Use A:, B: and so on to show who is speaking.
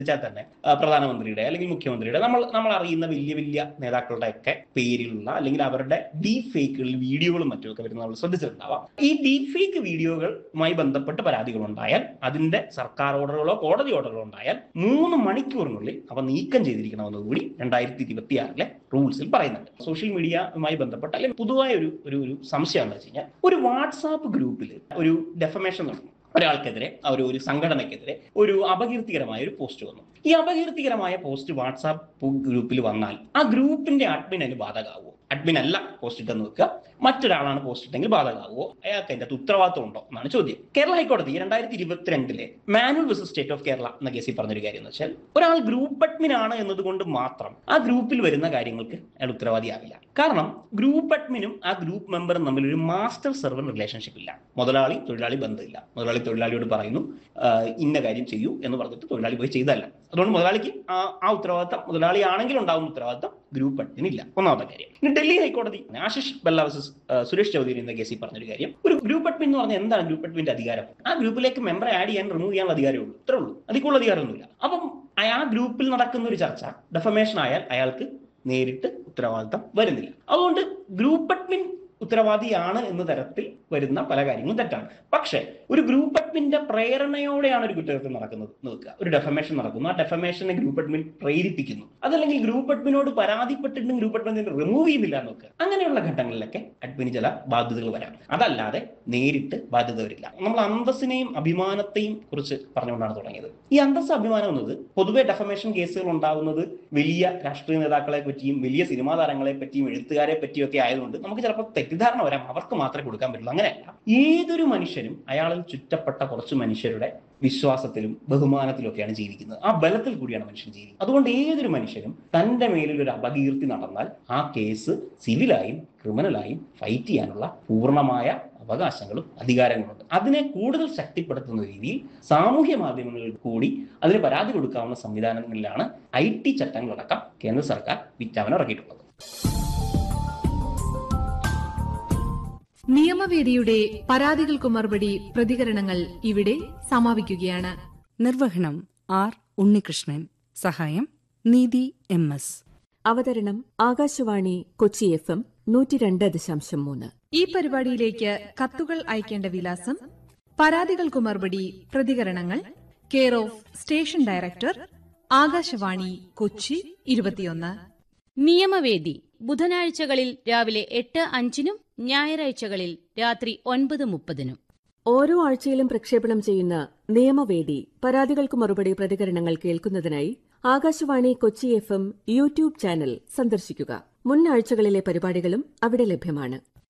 A: വെച്ചാൽ തന്നെ ആ, പ്രധാനമന്ത്രിയുടെ അല്ലെങ്കിൽ മുഖ്യമന്ത്രിയുടെ നമ്മൾ നമ്മൾ അറിയുന്ന വലിയ വലിയ നേതാക്കളുടെ ഒക്കെ പേരിലുള്ള അല്ലെങ്കിൽ അവരുടെ ഡീപ് ഫേക്കുകളിൽ വീഡിയോകളും മറ്റുമൊക്കെ വരുന്ന നമ്മൾ ശ്രദ്ധിച്ചിട്ടുണ്ടാവാം ഈ ഡീപ് ഫേക്ക് വീഡിയോകളുമായി ബന്ധപ്പെട്ട് പരാതികൾ ഉണ്ടായാൽ അതിന്റെ സർക്കാർ ഓർഡറുകളോ കോടതി ഓർഡറുകളോ ഉണ്ടായാൽ മൂന്ന് മണിക്കൂറിനുള്ളിൽ അവ നീക്കം ചെയ്തിരിക്കണമെന്ന് കൂടി രണ്ടായിരത്തി ഇരുപത്തി ആറിലെ റൂൾസിൽ പറയുന്നുണ്ട് സോഷ്യൽ മീഡിയയുമായി ബന്ധപ്പെട്ട അല്ലെങ്കിൽ പൊതുവായ ഒരു ഒരു ഒരു സംശയം എന്ന് വെച്ച് കഴിഞ്ഞാൽ ഒരു വാട്സാപ്പ് ഗ്രൂപ്പിൽ ഒരു ഡെഫമേഷൻ നടന്നു ഒരാൾക്കെതിരെ ആ ഒരു ഒരു സംഘടനയ്ക്കെതിരെ ഒരു അപകീർത്തികരമായ ഒരു പോസ്റ്റ് വന്നു ഈ അപകീർത്തികരമായ പോസ്റ്റ് വാട്സാപ്പ് ഗ്രൂപ്പിൽ വന്നാൽ ആ ഗ്രൂപ്പിന്റെ അഡ്മിൻ അതിന് ബാധകമാവുമോ അഡ്മിൻ അല്ല പോസ്റ്റ് ഇട്ടെന്ന് വെക്കുക മറ്റൊരാളാണ് പോസ്റ്റ് ഇട്ടെങ്കിൽ ബാധകമാവുമോ അയാൾക്ക് അതിന്റെ അകത്ത് ഉത്തരവാദിത്വം ഉണ്ടോ എന്നാണ് ചോദ്യം കേരള ഹൈക്കോടതി രണ്ടായിരത്തി ഇരുപത്തിരണ്ടിലെ Manuel vs state of Kerala എന്ന കേസിൽ പറഞ്ഞൊരു കാര്യം എന്ന് വെച്ചാൽ ഒരാൾ ഗ്രൂപ്പ് അഡ്മിൻ ആണ് എന്നതുകൊണ്ട് മാത്രം ആ ഗ്രൂപ്പിൽ വരുന്ന കാര്യങ്ങൾക്ക് അയാൾ ഉത്തരവാദിയാവില്ല കാരണം ഗ്രൂപ്പ് അഡ്മിനും ആ ഗ്രൂപ്പ് മെമ്പറും തമ്മിൽ ഒരു മാസ്റ്റർ സെർവർ റിലേഷൻഷിപ്പ് ഇല്ല മുതലാളി തൊഴിലാളി ബന്ധമില്ല മുതലാളി തൊഴിലാളിയോട് പറയുന്നു "ആഹ് ഇന്ന കാര്യം ചെയ്യൂ എന്ന് പറഞ്ഞിട്ട് തൊഴിലാളി പോയി ചെയ്തല്ല അതുകൊണ്ട് മുതലാളിക്ക് ആ ആ ഉത്തരവാദിത്തം മുതലാളി ആണെങ്കിൽ ഉണ്ടാകുന്ന ഉത്തരവാദിത്തം ഗ്രൂപ്പ് അഡ്മിനില്ല ഒന്നാമത്തെ കാര്യം ഇനി ഡൽഹി ഹൈക്കോടതി ആശിഷ് ബെല്ല versus, ആഹ് സുരേഷ് ചൗധരി എന്ന കേസിൽ പറഞ്ഞൊരു കാര്യം ഒരു ഗ്രൂപ്പ് അഡ്മിൻ എന്ന് പറഞ്ഞാൽ എന്താണ് ഗ്രൂപ്പ് അഡ്മിന്റെ അധികാരം ആ ഗ്രൂപ്പിലേക്ക് മെമ്പറെ ആഡ് ചെയ്യാൻ റിമൂവ് ചെയ്യാനുള്ള അധികാരമേ ഉള്ളൂ ഇത്രേ ഉള്ളൂ അതിക്കുള്ള അധികാരമൊന്നുമില്ല അപ്പം ആ ഗ്രൂപ്പിൽ നടക്കുന്ന ഒരു ചർച്ച ഡെഫമേഷൻ ആയാൽ അയാൾക്ക് നേരിട്ട് ഉത്തരവാദിത്തം വരുന്നില്ല അതുകൊണ്ട് ഗ്രൂപ്പ് അഡ്മിൻ ഉത്തരവാദിയാണ് എന്ന തരത്തിൽ വരുന്ന പല കാര്യങ്ങളും തെറ്റാണ് പക്ഷേ ഒരു ഗ്രൂപ്പ് അഡ്മിന്റെ പ്രേരണയോടെയാണ് ഒരു കുറ്റകൃത്യം നടക്കുന്നത് എന്ന് വെക്കുക ഒരു ഡെഫമേഷൻ നടക്കുന്നു ആ ഡെഫമേഷനെ ഗ്രൂപ്പ് അഡ്മിൻ പ്രേരിപ്പിക്കുന്നു അതല്ലെങ്കിൽ ഗ്രൂപ്പ് അഡ്മിനോട് പരാതിപ്പെട്ടിട്ടും ഗ്രൂപ്പ് അഡ്മിൻ റിമൂവ് ചെയ്യുന്നില്ല എന്ന് വെക്കുക അങ്ങനെയുള്ള ഘട്ടങ്ങളിലൊക്കെ അഡ്മിന് ചില ബാധ്യതകൾ വരാം അതല്ലാതെ നേരിട്ട് ബാധ്യത വരില്ല നമ്മൾ അന്തസ്സിനെയും അഭിമാനത്തെയും കുറിച്ച് പറഞ്ഞുകൊണ്ടാണ് തുടങ്ങിയത് ഈ അന്തസ് അഭിമാനം എന്നത് പൊതുവെ ഡെഫമേഷൻ കേസുകൾ ഉണ്ടാകുന്നത് വലിയ രാഷ്ട്രീയ നേതാക്കളെ പറ്റിയും വലിയ സിനിമാ താരങ്ങളെ പറ്റിയും എഴുത്തുകാരെ പറ്റിയും ഒക്കെ ആയതുകൊണ്ട് നമുക്ക് ചിലപ്പോൾ തെറ്റിദ്ധാരണ വരാം അവർക്ക് മാത്രമേ കൊടുക്കാൻ പറ്റുള്ളൂ അങ്ങനെയല്ല ഏതൊരു മനുഷ്യനും അയാളിൽ ചുറ്റപ്പെട്ട കുറച്ച് മനുഷ്യരുടെ വിശ്വാസത്തിലും ബഹുമാനത്തിലും ഒക്കെയാണ് ജീവിക്കുന്നത് ആ ബലത്തിൽ കൂടിയാണ് മനുഷ്യൻ ജീവിക്കുന്നത് അതുകൊണ്ട് ഏതൊരു മനുഷ്യനും തന്റെ മേലിൽ ഒരു അപകീർത്തി നടന്നാൽ ആ കേസ് സിവിലായും ക്രിമിനലായും ഫൈറ്റ് ചെയ്യാനുള്ള പൂർണ്ണമായ അവകാശങ്ങളും അധികാരങ്ങളുണ്ട് അതിനെ കൂടുതൽ ശക്തിപ്പെടുത്തുന്ന രീതിയിൽ സാമൂഹ്യ മാധ്യമങ്ങളിൽ കൂടി അതിന് പരാതി കൊടുക്കാവുന്ന സംവിധാനങ്ങളിലാണ് ഐ ടി ചട്ടങ്ങളടക്കം കേന്ദ്ര സർക്കാർ വിജ്ഞാപനം ഇറക്കിയിട്ടുള്ളത്
B: നിയമവേദിയുടെ പരാതികൾക്കു മറുപടി പ്രതികരണങ്ങൾ ഇവിടെ സമാപിക്കുകയാണ്
C: നിർവഹണം ആർ ഉണ്ണികൃഷ്ണൻ സഹായം നീതി എം എസ്
D: അവതരണം ആകാശവാണി കൊച്ചി എഫ് എം നൂറ്റി രണ്ട് ദശാംശം മൂന്ന്
B: ഈ പരിപാടിയിലേക്ക് കത്തുകൾ അയക്കേണ്ട വിലാസം പരാതികൾക്കു മറുപടി പ്രതികരണങ്ങൾ care of station director Akashvani Kochi ഇരുപത്തിയൊന്ന്
E: നിയമവേദി ബുധനാഴ്ചകളിൽ രാവിലെ എട്ട് അഞ്ചിനും ഞായറാഴ്ചകളിൽ രാത്രി ഒൻപത് മുപ്പതിനും
D: ഓരോ ആഴ്ചയിലും പ്രക്ഷേപണം ചെയ്യുന്ന നിയമവേദി പരാതികൾക്ക് മറുപടി പ്രതികരണങ്ങൾ കേൾക്കുന്നതിനായി Akashvani Kochi F M YouTube channel സന്ദർശിക്കുക മുൻ ആഴ്ചകളിലെ പരിപാടികളും അവിടെ ലഭ്യമാണ്